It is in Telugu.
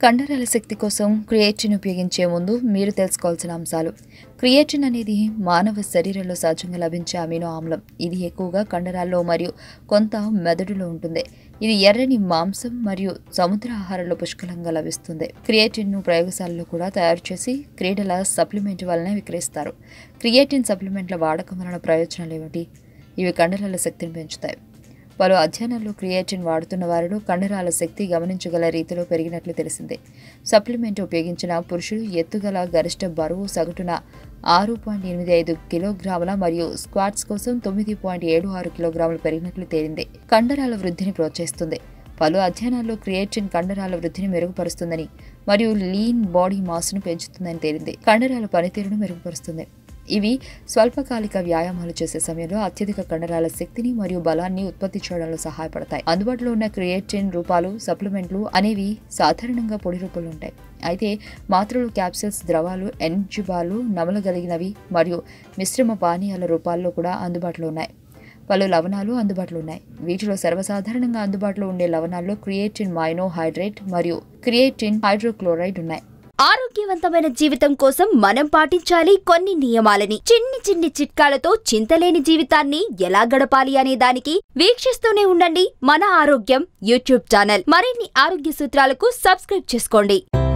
కండరాల శక్తి కోసం క్రియేటిన్ ఉపయోగించే ముందు మీరు తెలుసుకోవాల్సిన అంశాలు క్రియేటిన్ అనేది మానవ శరీరంలో సహజంగా లభించే అమినో ఆమ్లం ఇది ఎక్కువగా కండరాల్లో మరియు కొంత మెదడులో ఉంటుంది ఇది ఎర్రని మాంసం మరియు సముద్ర ఆహారంలో పుష్కలంగా లభిస్తుంది క్రియేటిన్ ను ప్రయోగశాలలో కూడా తయారు చేసి క్రీడల సప్లిమెంట్ వలన విక్రయిస్తారు క్రియేటిన్ సప్లిమెంట్ల వాడకం వలన ప్రయోజనాలు ఏమిటి ఇవి కండరాల శక్తిని పెంచుతాయి పలు అధ్యయనాల్లో క్రియేటిన్ వాడుతున్న వారిలో కండరాల శక్తి గమనించగల రీతిలో పెరిగినట్లు తెలిసింది సప్లిమెంట్ ఉపయోగించిన పురుషులు ఎత్తుగల గరిష్ట బరువు సగటున ఆరు పాయింట్ ఎనిమిది ఐదు కిలోగ్రాముల మరియు స్క్వాట్స్ కోసం తొమ్మిది పాయింట్ ఏడు ఆరు కిలోగ్రాములు పెరిగినట్లు తేలింది కండరాల వృద్ధిని ప్రోత్సహిస్తుంది పలు అధ్యయనాల్లో క్రియేటిన్ కండరాల వృద్ధిని మెరుగుపరుస్తుందని మరియు లీన్ బాడీ మాస్ను పెంచుతుందని తేలింది కండరాల పనితీరును మెరుగుపరుస్తుంది ఇవి స్వల్పకాలిక వ్యాయామాలు చేసే సమయంలో అత్యధిక కండరాల శక్తిని మరియు బలాన్ని ఉత్పత్తి చేయడంలో సహాయపడతాయి అందుబాటులో ఉన్న క్రియేటిన్ రూపాలు సప్లిమెంట్లు అనేవి సాధారణంగా పొడి రూపంలో ఉంటాయి అయితే మాత్రలు క్యాప్సిల్స్ ద్రవాలు ఎన్జిబాలు నమలగలిగినవి మరియు మిశ్రమ పానీయాల రూపాల్లో కూడా అందుబాటులో ఉన్నాయి పలు లవణాలు అందుబాటులో ఉన్నాయి వీటిలో సర్వసాధారణంగా అందుబాటులో ఉండే లవణాల్లో క్రియేటిన్ మైనోహైడ్రేట్ మరియు క్రియేటిన్ హైడ్రోక్లోరైడ్ ఉన్నాయి ఆరోగ్యవంతమైన జీవితం కోసం మనం పాటించాలి కొన్ని నియమాలని చిన్ని చిన్ని చిట్కాలతో చింతలేని జీవితాన్ని ఎలా గడపాలి అనే దానికి వీక్షిస్తూనే ఉండండి మన ఆరోగ్యం యూట్యూబ్ ఛానల్ మరిన్ని ఆరోగ్య సూత్రాలకు సబ్స్క్రైబ్ చేసుకోండి